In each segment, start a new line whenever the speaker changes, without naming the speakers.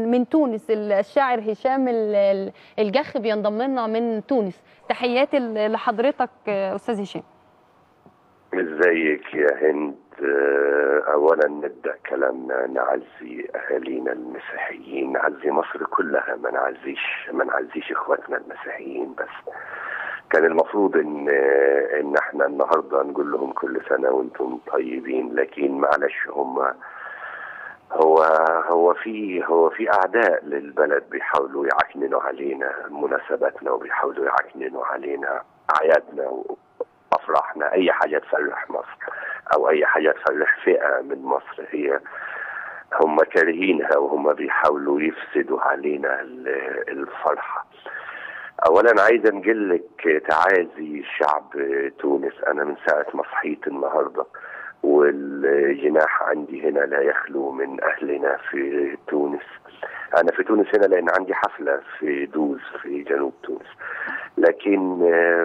من تونس الشاعر هشام الجخ بينضم لنا من تونس تحياتي لحضرتك استاذ هشام
ازيك يا هند اولا نبدا كلامنا نعزي اهالينا المسيحيين نعزي مصر كلها ما نعزيش ما نعزيش اخواتنا المسيحيين بس كان المفروض ان ان احنا النهارده نقول لهم كل سنه وانتم طيبين لكن معلش هم هو هو في هو في اعداء للبلد بيحاولوا يعكننوا علينا مناسباتنا وبيحاولوا يعكننوا علينا اعيادنا افراحنا اي حاجه تفرح مصر او اي حاجه تفرح فئه من مصر هي هم كارهينها وهم بيحاولوا يفسدوا علينا الفرحه اولا عايز انقل لك تعازي شعب تونس انا من ساعه ما صحيت النهارده والجناح عندي هنا لا يخلو من اهلنا في تونس انا في تونس هنا لان عندي حفله في دوز في جنوب تونس لكن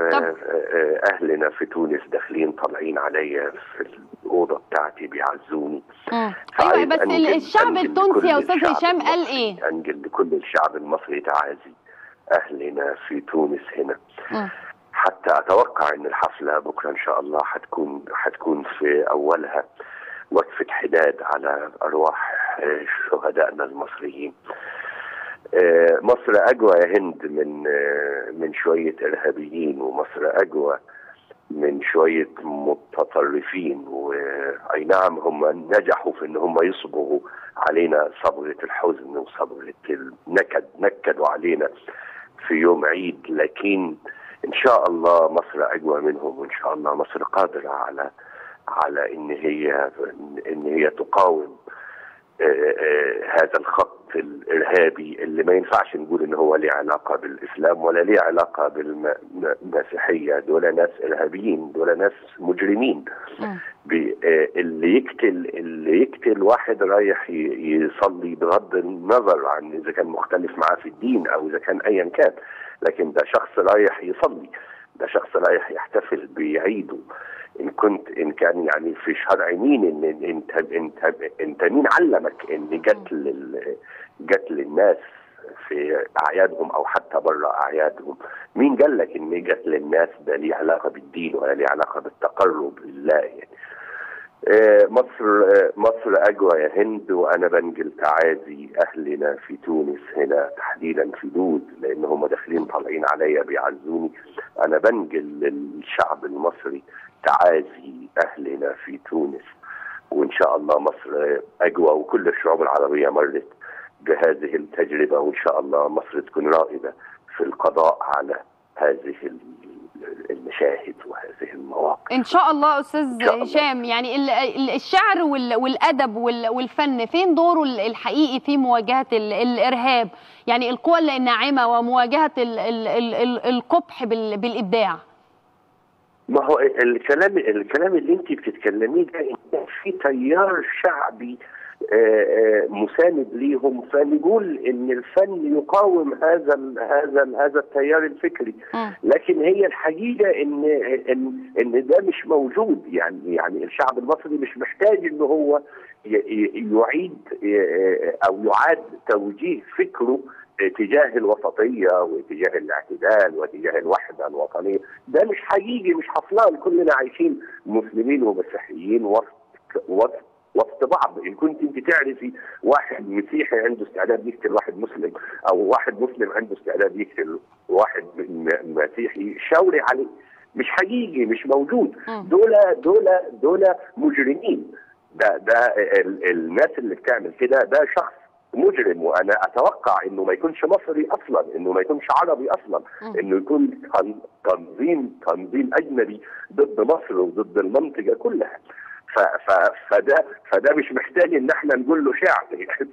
اهلنا في تونس داخلين طالعين عليا في الاوضه بتاعتي بيعزوني
ايوه بس الشعب التونسي يا استاذ هشام قال ايه؟
انجل لكل الشعب المصري تعازي اهلنا في تونس هنا م. حتى اتوقع ان الحفله بكره ان شاء الله حتكون حتكون في اولها وقفه حداد على ارواح شهدائنا المصريين. مصر اقوى يا هند من من شويه ارهابيين ومصر اقوى من شويه متطرفين واي نعم هم نجحوا في ان هم يصبغوا علينا صبغه الحزن وصبغه النكد نكدوا علينا في يوم عيد لكن ان شاء الله مصر اقوى منهم وان شاء الله مصر قادره على على ان هي ان هي تقاوم هذا الخط الارهابي اللي ما ينفعش نقول ان هو له علاقه بالاسلام ولا له علاقه بالمسيحيه دول ناس ارهابيين دول ناس مجرمين اللي يقتل اللي يقتل واحد رايح يصلي بغض النظر عن اذا كان مختلف معاه في الدين او اذا كان ايا كان لكن ده شخص رايح يصلي ده شخص رايح يحتفل بعيده ان كنت ان كان يعني في شرع مين ان انت انت انت مين علمك ان قتل قتل الناس في اعيادهم او حتى بره اعيادهم مين قال لك ان قتل الناس ده ليه علاقه بالدين ولا ليه علاقه بالتقرب لله يعني مصر مصر اقوى يا هند وانا بنقل تعازي اهلنا في تونس هنا تحديدا في دود لان هم داخلين طالعين عليا بيعزوني انا بنقل للشعب المصري تعازي اهلنا في تونس وان شاء الله مصر اقوى وكل الشعوب العربيه مرت بهذه التجربه وان شاء الله مصر تكون رائده في القضاء على هذه المشاهد وهذه المواقف
ان شاء الله استاذ هشام يعني الشعر والادب والفن فين دوره الحقيقي في مواجهه الارهاب يعني القوى الناعمه ومواجهه القبح بالابداع
ما هو الكلام الكلام اللي انت بتتكلميه ده ان في تيار شعبي مساند ليهم فنقول ان الفن يقاوم هذا ال هذا ال هذا التيار الفكري لكن هي الحقيقه ان ان ان ده مش موجود يعني يعني الشعب المصري مش محتاج ان هو يعيد او يعاد توجيه فكره تجاه الوسطية وتجاه الاعتدال وتجاه الوحدة الوطنية ده مش حقيقي مش حصلان كلنا عايشين مسلمين ومسيحيين وسط وسط وسط بعض ان كنت انت تعرفي واحد مسيحي عنده استعداد يقتل واحد مسلم او واحد مسلم عنده استعداد يقتل واحد مسيحي شاوري عليه مش حقيقي مش موجود دول دول دول مجرمين ده ده الناس اللي بتعمل كده ده شخص مجرم وانا اتوقع انه ما يكونش مصري اصلا انه ما يكونش عربي اصلا انه يكون تنظيم تنظيم اجنبي ضد مصر وضد المنطقه كلها ف ف فده فده مش محتاج ان احنا نقول له شعر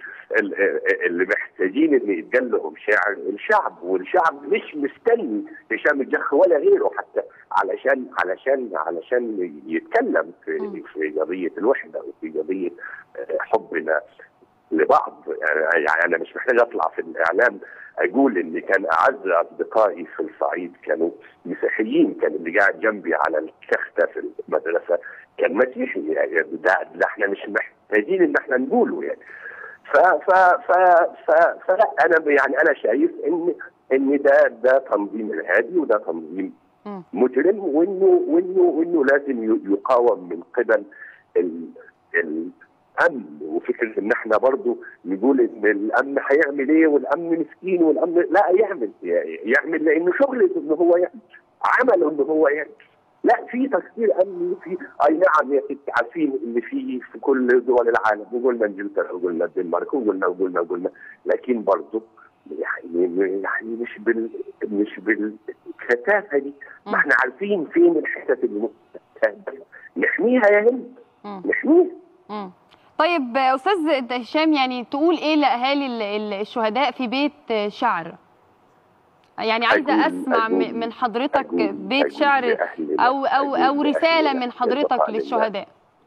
اللي محتاجين ان يتقال لهم شعر الشعب والشعب مش مستني هشام الجخ ولا غيره حتى علشان علشان علشان يتكلم في في قضيه الوحده وفي قضيه حبنا لبعض يعني انا مش محتاج اطلع في الاعلام اقول ان كان اعز اصدقائي في الصعيد كانوا مسيحيين كان اللي قاعد جنبي على الكخته في المدرسه كان مسيحي يعني ده, ده احنا مش محتاجين ان احنا نقوله يعني ف ف ف ف فلا انا يعني انا شايف ان ان ده ده تنظيم ارهابي وده تنظيم
مم.
مجرم وانه وانه وانه لازم ي- يقاوم من قبل ال الامن وفكره ان احنا برضو نقول ان الامن هيعمل ايه والامن مسكين والامن لا يعمل يعمل لانه شغلته ان هو يعمل عمله ان هو يعمل لا في تفكير امني في اي نعم يا ست عارفين ان في في كل دول العالم وقلنا انجلترا وقلنا الدنمارك وقلنا وقلنا وقلنا لكن برضه يعني يعني مش بال مش بالكثافه دي ما احنا عارفين فين الحتت اللي مستهدفه نحميها يا هند
مم.
نحميها
مم. طيب استاذ هشام يعني تقول ايه لاهالي ال- ال- الشهداء في بيت شعر يعني عايزه
أقول-
اسمع م-
أقول-
من حضرتك
أقول-
بيت
أقول
شعر
لأهلنا-
او او
أقول
او رساله
لأهلنا
من حضرتك
البقاء لله.
للشهداء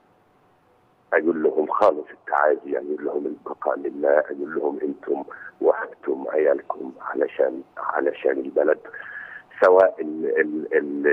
اقول لهم خالص التعازي اقول لهم البقاء لله اقول لهم انتم وهبتم عيالكم علشان علشان البلد سواء ال ال ال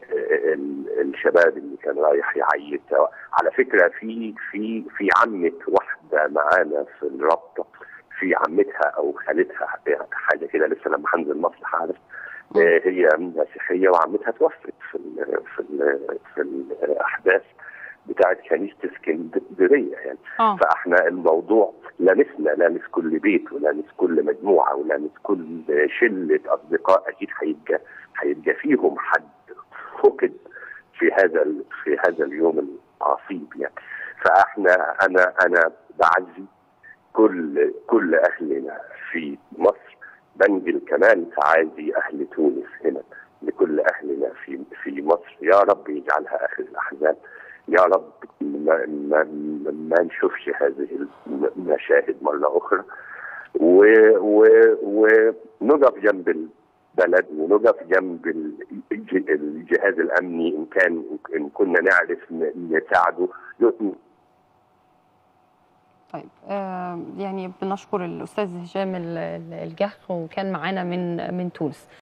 ال الشباب اللي كان رايح يعيد سواء على فكره في في في عمه واحده معانا في الرابطه في عمتها او خالتها حاجه كده لسه لما هنزل مصر هعرف آه، هي مسيحيه وعمتها توفت في ال في ال في الاحداث بتاعت كنيسه اسكندريه يعني
اه
فاحنا الموضوع لمسنا لامس كل بيت ولامس كل مجموعه ولامس كل شله اصدقاء اكيد هيبقى هيبقى فيهم حد فقد في هذا ال- في هذا اليوم العصيب يعني فاحنا انا انا بعزي كل كل اهلنا في مصر بنجل كمان تعازي اهل تونس هنا لكل اهلنا في في مصر يا رب يجعلها اخر الاحزان يا رب ما, ما, ما نشوفش هذه المشاهد مرة أخرى و- و- ونقف جنب البلد ونقف جنب الج- الجهاز الأمني إن كان إن كنا نعرف ن- نساعده
طيب آه يعني بنشكر الاستاذ هشام ال- ال- الجح وكان معانا من من تونس